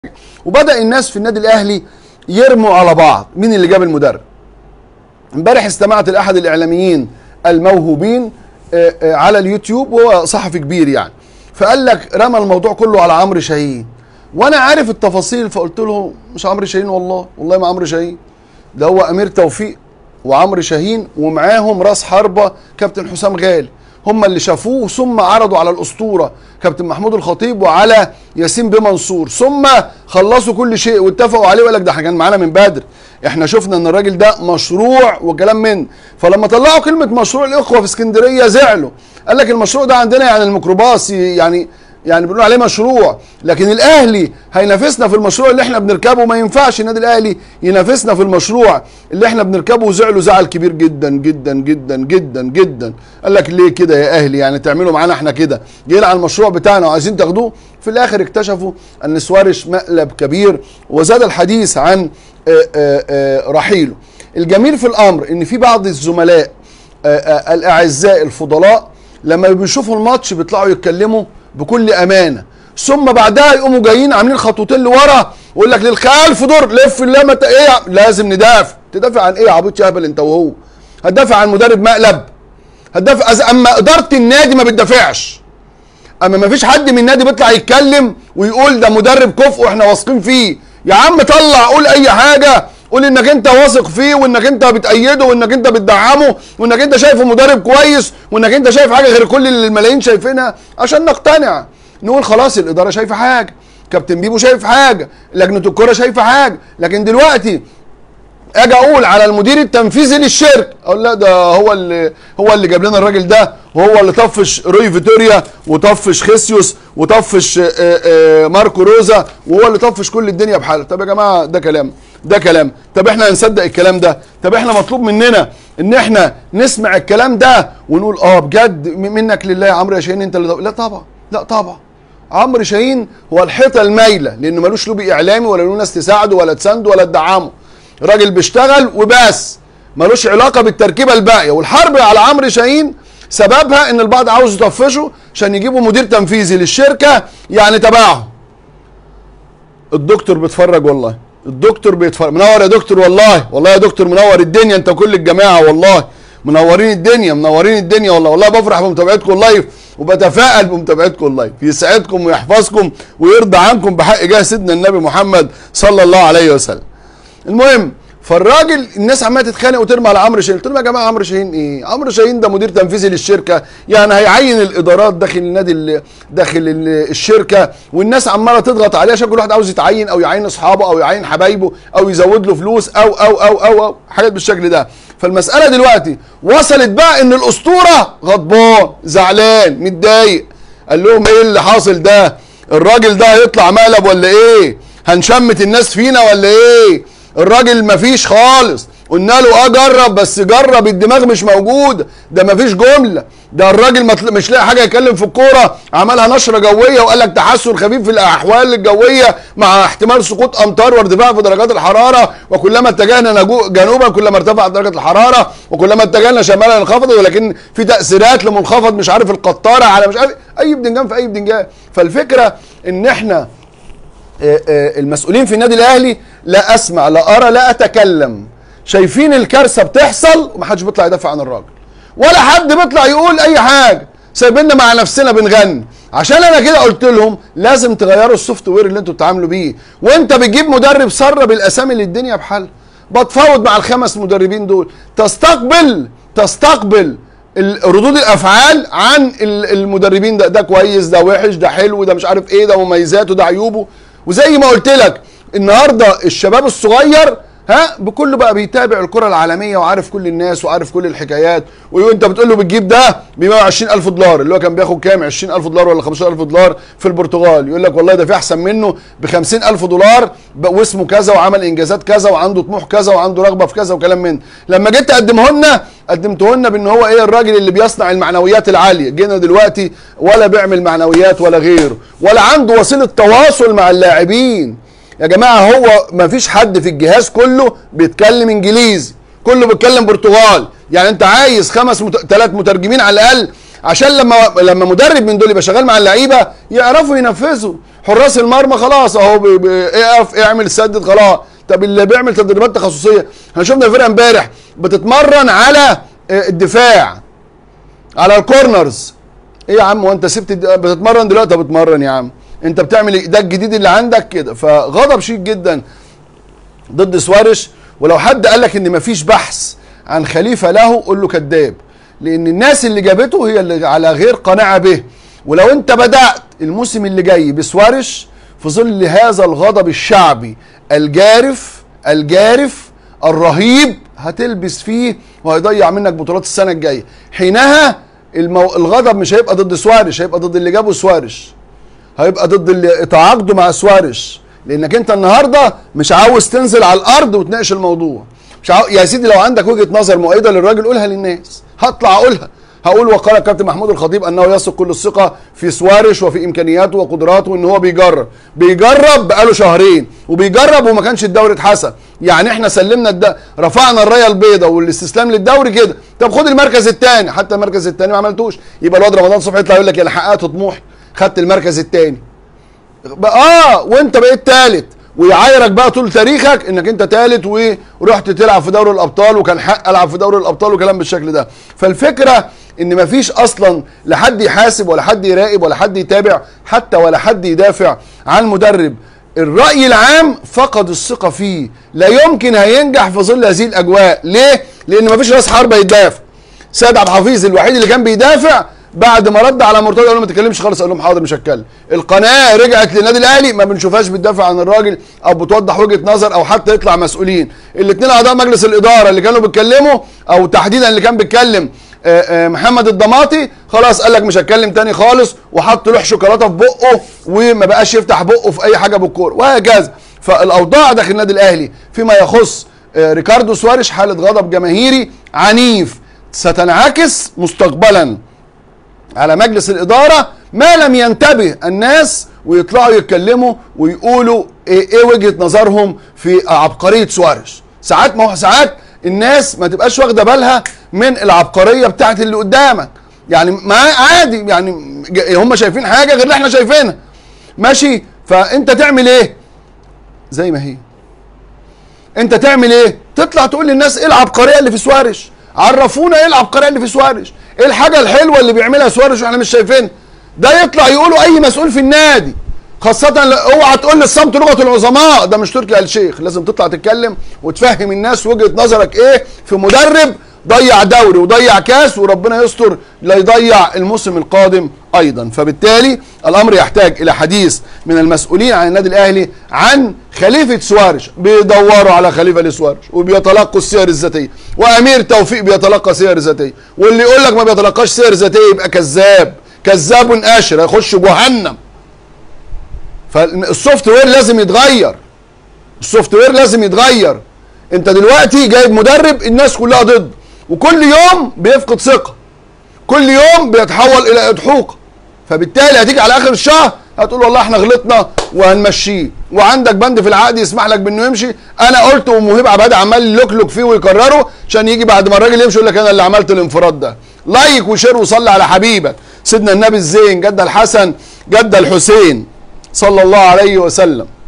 وبدا الناس في النادي الاهلي يرموا على بعض مين اللي جاب المدرب امبارح استمعت لاحد الاعلاميين الموهوبين آه، آه، على اليوتيوب وهو صحفي كبير يعني فقال لك رمى الموضوع كله على عمرو شاهين وانا عارف التفاصيل فقلت له مش عمرو شاهين والله والله ما عمرو شاهين ده هو امير توفيق وعمرو شاهين ومعاهم راس حربه كابتن حسام غالي هم اللي شافوه ثم عرضوا على الاسطوره كابتن محمود الخطيب وعلى ياسين بن منصور ثم خلصوا كل شيء واتفقوا عليه وقال لك ده كان معانا من بدر احنا شفنا ان الراجل ده مشروع وكلام من فلما طلعوا كلمه مشروع الاخوه في اسكندريه زعلوا قال لك المشروع ده عندنا يعني الميكروباص يعني يعني بنقول عليه مشروع لكن الاهلي هينافسنا في المشروع اللي احنا بنركبه ما ينفعش النادي الاهلي ينافسنا في المشروع اللي احنا بنركبه وزعلوا زعل كبير جدا جدا جدا جدا جدا قال لك ليه كده يا اهلي يعني تعملوا معانا احنا كده جايين على المشروع بتاعنا وعايزين تاخدوه في الاخر اكتشفوا ان سوارش مقلب كبير وزاد الحديث عن آه، آه، آه، رحيله الجميل في الامر ان في بعض الزملاء آه، آه، الاعزاء الفضلاء لما بيشوفوا الماتش بيطلعوا يتكلموا بكل امانه ثم بعدها يقوموا جايين عاملين خطوتين لورا ويقول لك للخلف دور لف لا مت... ايه يا- لازم ندافع تدافع عن ايه يا عبيط يا هبل انت وهو هتدافع عن مدرب مقلب هتدافع أز- اما اداره النادي ما بتدافعش اما ما فيش حد من النادي بيطلع يتكلم ويقول ده مدرب كفء واحنا واثقين فيه يا عم طلع قول اي حاجه قول انك انت واثق فيه وانك انت بتأيده وانك انت بتدعمه وانك انت شايفه مدرب كويس وانك انت شايف حاجه غير كل اللي الملايين شايفينها عشان نقتنع نقول خلاص الاداره شايفه حاجه كابتن بيبو شايف حاجه لجنه الكره شايفه حاجه لكن دلوقتي اجي اقول على المدير التنفيذي للشركه اقول لا ده هو اللي هو اللي جاب لنا الراجل ده وهو اللي طفش روي فيتوريا وطفش خيسيوس وطفش آه، آه، ماركو روزا وهو اللي طفش كل الدنيا بحالها طب يا جماعه ده كلام ده كلام طب احنا هنصدق الكلام ده طب احنا مطلوب مننا ان احنا نسمع الكلام ده ونقول اه بجد م- منك لله يا عمرو يا شاهين انت اللي لا طبعا لا طبعا عمرو شاهين هو الحيطه المايله لانه ملوش لوبي اعلامي ولا له ناس تساعده ولا تسانده ولا تدعمه راجل بيشتغل وبس ملوش علاقه بالتركيبه الباقيه والحرب على عمرو شاهين سببها ان البعض عاوز يطفشه عشان يجيبوا مدير تنفيذي للشركه يعني تبعهم الدكتور بيتفرج والله الدكتور بيتفرج منور يا دكتور والله والله يا دكتور منور الدنيا انت كل الجماعه والله منورين الدنيا منورين الدنيا والله والله بفرح بمتابعتكم اللايف وبتفائل بمتابعتكم اللايف يسعدكم ويحفظكم ويرضى عنكم بحق جاه سيدنا النبي محمد صلى الله عليه وسلم المهم فالراجل الناس عماله تتخانق وترمي على عمرو شاهين قلت لهم يا جماعه عمرو شاهين ايه عمرو شاهين ده مدير تنفيذي للشركه يعني هيعين الادارات داخل النادي ال- داخل ال- الشركه والناس عماله تضغط عليه عشان كل واحد عاوز يتعين او يعين اصحابه او يعين حبايبه او يزود له فلوس او او او او, أو حاجات بالشكل ده فالمساله دلوقتي وصلت بقى ان الاسطوره غضبان زعلان متضايق قال لهم ايه اللي حاصل ده الراجل ده هيطلع مقلب ولا ايه هنشمت الناس فينا ولا ايه الراجل مفيش خالص قلنا له اه جرب بس جرب الدماغ مش موجوده ده مفيش جمله ده الراجل مطل... مش لاقي حاجه يتكلم في الكوره عملها نشره جويه وقال لك تحسن خفيف في الاحوال الجويه مع احتمال سقوط امطار وارتفاع في درجات الحراره وكلما اتجهنا نجو- جنوبا كلما ارتفعت درجه الحراره وكلما اتجهنا شمالا انخفضت ولكن في تاثيرات لمنخفض مش عارف القطاره على مش عارف اي بدنجان في اي بدنجان فالفكره ان احنا آه، آه، المسؤولين في النادي الاهلي لا اسمع لا ارى لا اتكلم شايفين الكارثه بتحصل ومحدش بيطلع يدافع عن الراجل ولا حد بيطلع يقول اي حاجه سايبيننا مع نفسنا بنغني عشان انا كده قلت لهم لازم تغيروا السوفت وير اللي انتوا بتتعاملوا بيه وانت بتجيب مدرب سرب الاسامي اللي الدنيا بحالها بتفاوض مع الخمس مدربين دول تستقبل تستقبل ال- ردود الافعال عن ال- المدربين ده ده كويس ده وحش ده حلو ده مش عارف ايه ده مميزاته ده عيوبه وزي ما قلت لك النهارده الشباب الصغير ها بكله بقى بيتابع الكره العالميه وعارف كل الناس وعارف كل الحكايات وانت بتقول له بتجيب ده ب 120 الف دولار اللي هو كان بياخد كام 20 الف دولار ولا 15 الف دولار في البرتغال يقول لك والله ده في احسن منه ب 50 الف دولار ب- واسمه كذا وعمل انجازات كذا وعنده طموح كذا وعنده رغبه في كذا وكلام من لما جيت تقدمه لنا قدمته لنا بان هو ايه الراجل اللي بيصنع المعنويات العاليه جينا دلوقتي ولا بيعمل معنويات ولا غيره ولا عنده وسيله تواصل مع اللاعبين يا جماعه هو ما فيش حد في الجهاز كله بيتكلم انجليزي كله بيتكلم برتغال يعني انت عايز خمس مت... ثلاث مترجمين على الاقل عشان لما لما مدرب من دول يبقى شغال مع اللعيبه يعرفوا ينفذوا حراس المرمى خلاص اهو بي- بي- اقف اعمل سدد خلاص طب اللي بيعمل تدريبات تخصصيه احنا شفنا فرقه امبارح بتتمرن على آه، الدفاع على الكورنرز ايه يا عم وانت سبت الد- بتتمرن دلوقتي بتتمرن يا عم انت بتعمل ايه ده الجديد اللي عندك كده فغضب شديد جدا ضد سوارش ولو حد قال لك ان مفيش بحث عن خليفه له قول له كذاب لان الناس اللي جابته هي اللي على غير قناعه به ولو انت بدات الموسم اللي جاي بسوارش في ظل هذا الغضب الشعبي الجارف الجارف الرهيب هتلبس فيه وهيضيع منك بطولات السنه الجايه حينها المو... الغضب مش هيبقى ضد سوارش هيبقى ضد اللي جابه سوارش هيبقى ضد اللي تعاقدوا مع سوارش لانك انت النهارده مش عاوز تنزل على الارض وتناقش الموضوع مش عاو... يا سيدي لو عندك وجهه نظر مؤيده للراجل قولها للناس هطلع اقولها هقول وقال الكابتن محمود الخطيب انه يثق كل الثقه في سوارش وفي امكانياته وقدراته ان هو بيجرب بيجرب بقاله شهرين وبيجرب وما كانش الدوري اتحسن يعني احنا سلمنا الد... رفعنا الرايه البيضاء والاستسلام للدوري كده طب خد المركز الثاني حتى المركز الثاني ما عملتوش يبقى الواد رمضان صبحي يطلع يقول لك انا حققت طموحي خدت المركز الثاني اه وانت بقيت ثالث ويعايرك بقى طول تاريخك انك انت ثالث ورحت تلعب في دوري الابطال وكان حق العب في دوري الابطال وكلام بالشكل ده فالفكره ان مفيش اصلا لا حد يحاسب ولا حد يراقب ولا حد يتابع حتى ولا حد يدافع عن مدرب الراي العام فقد الثقه فيه لا يمكن هينجح في ظل هذه الاجواء ليه لان مفيش راس حربه يدافع سيد عبد الحفيظ الوحيد اللي كان بيدافع بعد ما رد على مرتضى قال له ما تتكلمش خالص قال لهم حاضر مش هتكلم القناه رجعت للنادي الاهلي ما بنشوفهاش بتدافع عن الراجل او بتوضح وجهه نظر او حتى يطلع مسؤولين الاثنين اعضاء مجلس الاداره اللي كانوا بيتكلموا او تحديدا اللي كان بيتكلم آه، آه، محمد الضماطي خلاص قال لك مش هتكلم تاني خالص وحط لوح شوكولاته في بقه وما بقاش يفتح بقه في اي حاجه بالكوره وهكذا فالاوضاع داخل النادي الاهلي فيما يخص آه، ريكاردو سواريش حاله غضب جماهيري عنيف ستنعكس مستقبلا على مجلس الاداره ما لم ينتبه الناس ويطلعوا يتكلموا ويقولوا ايه, إيه وجهه نظرهم في عبقريه سواريش ساعات ما هو ساعات الناس ما تبقاش واخده بالها من العبقريه بتاعت اللي قدامك يعني ما عادي يعني ج- هم شايفين حاجه غير اللي احنا شايفينها ماشي فانت تعمل ايه زي ما هي انت تعمل ايه تطلع تقول للناس ايه العبقريه اللي في سوارش عرفونا ايه العبقريه اللي في سوارش ايه الحاجه الحلوه اللي بيعملها سوارش واحنا مش شايفينها ده يطلع يقوله اي مسؤول في النادي خاصة ل- اوعى تقول لي الصمت لغة العظماء ده مش تركي آل الشيخ لازم تطلع تتكلم وتفهم الناس وجهة نظرك ايه في مدرب ضيع دوري وضيع كاس وربنا يستر لا يضيع الموسم القادم ايضا فبالتالي الامر يحتاج الى حديث من المسؤولين عن النادي الاهلي عن خليفه سوارش بيدوروا على خليفه لسوارش وبيتلقوا السير الذاتيه وامير توفيق بيتلقى سير ذاتيه واللي يقول لك ما بيتلقاش سير ذاتيه يبقى كذاب كذاب اشر هيخش جهنم فالسوفت وير لازم يتغير السوفت وير لازم يتغير انت دلوقتي جايب مدرب الناس كلها ضد وكل يوم بيفقد ثقه كل يوم بيتحول الى اضحوك فبالتالي هتيجي على اخر الشهر هتقول والله احنا غلطنا وهنمشيه وعندك بند في العقد يسمح لك بانه يمشي انا قلت ومهيب عباده عمال يلوكلك فيه ويكرره عشان يجي بعد ما الراجل يمشي يقول لك انا اللي عملت الانفراد ده لايك وشير وصلي على حبيبك سيدنا النبي الزين جد الحسن جد الحسين صلى الله عليه وسلم